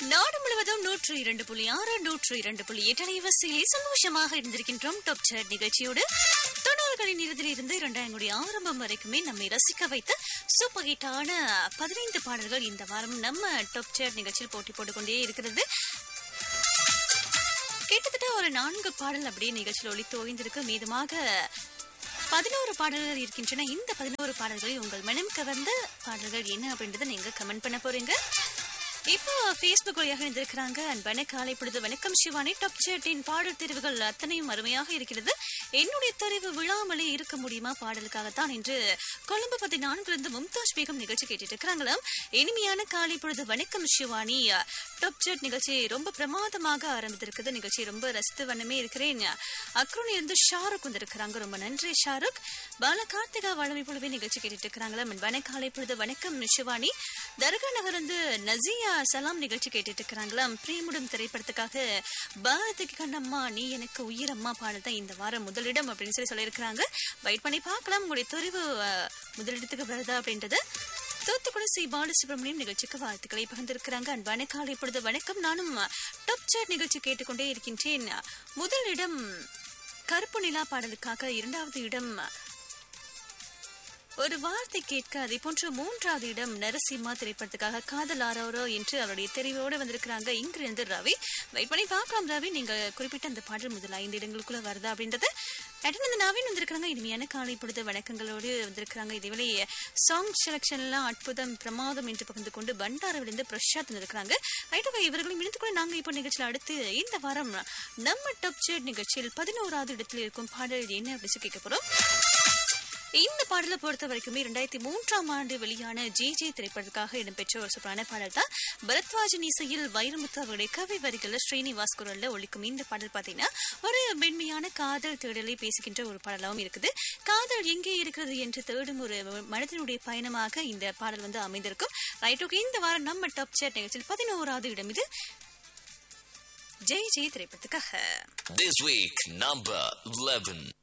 நாடு முழுவதும் நூற்று இரண்டு புள்ளி ஆறு நூற்று இரண்டு புள்ளி எட்டு அலைவரிசையில் சந்தோஷமாக இருந்திருக்கின்றோம் டாப் சார் நிகழ்ச்சியோடு தொண்ணூறுகளின் இறுதியில் இருந்து இரண்டாயிரம் ஆரம்பம் வரைக்குமே நம்மை ரசிக்க வைத்த சூப்பர் ஹிட்டான பதினைந்து பாடல்கள் இந்த வாரம் நம்ம டாப் சேர் நிகழ்ச்சியில் போட்டி போட்டுக்கொண்டே இருக்கிறது கிட்டத்தட்ட ஒரு நான்கு பாடல் அப்படியே நிகழ்ச்சியில் ஒளித்து ஓய்ந்திருக்கு மீதமாக பதினோரு பாடல்கள் இருக்கின்றன இந்த பதினோரு பாடல்களில் உங்கள் மனம் கவர்ந்த பாடல்கள் என்ன அப்படின்றத நீங்க கமெண்ட் பண்ண போறீங்க இப்போ ஃபேஸ்புக் வழியாக இருந்திருக்கிறாங்க அன்பான காலை பொழுது வணக்கம் சிவானி டாப் சேட்டின் பாடல் தெரிவுகள் அத்தனையும் அருமையாக இருக்கிறது என்னுடைய தெரிவு விழாமலே இருக்க முடியுமா பாடலுக்காகத்தான் என்று கொழும்பு பதினான்கிலிருந்து மும்தாஜ் பேகம் நிகழ்ச்சி கேட்டுட்டு இருக்கிறாங்களாம் இனிமையான காலை பொழுது வணக்கம் சிவானி டாப் சேட் நிகழ்ச்சி ரொம்ப பிரமாதமாக ஆரம்பித்திருக்குது நிகழ்ச்சி ரொம்ப ரசித்து வண்ணமே இருக்கிறேன் அக்ரோனி இருந்து ஷாருக் வந்திருக்கிறாங்க ரொம்ப நன்றி ஷாருக் பால கார்த்திகா வளமை போலவே நிகழ்ச்சி கேட்டுட்டு இருக்கிறாங்களா அன்பான காலை பொழுது வணக்கம் சிவானி தர்கா நகர் வந்து நசியா சலாம் நிகழ்ச்சி கேட்டுட்டு இருக்கிறாங்களாம் பிரேமுடன் திரைப்படத்துக்காக பாரதிக்கு கண்ணம்மா நீ எனக்கு உயிரம்மா பாடல் தான் இந்த வாரம் முதலிடம் அப்படின்னு சொல்லி சொல்லியிருக்கிறாங்க வெயிட் பண்ணி பார்க்கலாம் உங்களுடைய தெரிவு அஹ், முதலிடத்துக்கு வருதா அப்படின்றது தூத்துக்குடி சி பாலசுப்ரமணியம் நிகழ்ச்சிக்கு வாழ்த்துக்களை பகிர்ந்திருக்கிறாங்க அன்பான காலை பொழுது வணக்கம் நானும் டாப் சாட் நிகழ்ச்சி கேட்டுக்கொண்டே இருக்கின்றேன் முதலிடம் கருப்பு நிலா பாடலுக்காக இரண்டாவது இடம் ஒரு வார்த்தை கேட்க அதே போன்று மூன்றாவது இடம் நரசிம்மா திரைப்படத்துக்காக காதல் ஆரோரோ என்று அவருடைய தெரிவோடு வந்திருக்கிறாங்க இங்கிருந்து ரவி வெயிட் பண்ணி பார்க்கலாம் ரவி நீங்க குறிப்பிட்ட அந்த பாடல் முதல் ஐந்து இடங்களுக்குள்ள வருதா அப்படின்றது அட்டன் நவீன் வந்திருக்கிறாங்க இனிமையான காலை பொழுது வணக்கங்களோடு வந்திருக்கிறாங்க இதேவேளை சாங் செலக்ஷன்லாம் அற்புதம் பிரமாதம் என்று பகிர்ந்து கொண்டு பண்டாரவிலிருந்து பிரசாத் வந்திருக்கிறாங்க ரைட்டுங்க இவர்களும் இணைந்து கூட நாங்க இப்போ நிகழ்ச்சியில் அடுத்து இந்த வாரம் நம்ம டாப் சேட் நிகழ்ச்சியில் பதினோராவது இடத்தில் இருக்கும் பாடல் என்ன அப்படின்னு சொல்லி கேட்க போறோம் இந்த பாடலை பொறுத்த வரைக்குமே இரண்டாயிரத்தி மூன்றாம் ஆண்டு வெளியான ஜே ஜே திரைப்படத்துக்காக இடம்பெற்ற ஒரு சூப்பரான பாடல் தான் பரத்வாஜன் இசையில் வைரமுத்து அவருடைய கவி வரிகள்ல ஸ்ரீனிவாஸ் குரல்ல ஒழிக்கும் இந்த பாடல் பார்த்தீங்கன்னா ஒரு மென்மையான காதல் தேடலை பேசுகின்ற ஒரு பாடலாகவும் இருக்குது காதல் எங்கே இருக்கிறது என்று தேடும் ஒரு மனிதனுடைய பயணமாக இந்த பாடல் வந்து அமைந்திருக்கும் ரைட் ஓகே இந்த வாரம் நம்ம டாப் சேட் நிகழ்ச்சியில் பதினோராவது இடம் இது ஜெய் ஜெய் திரைப்படத்துக்காக This week, number 11.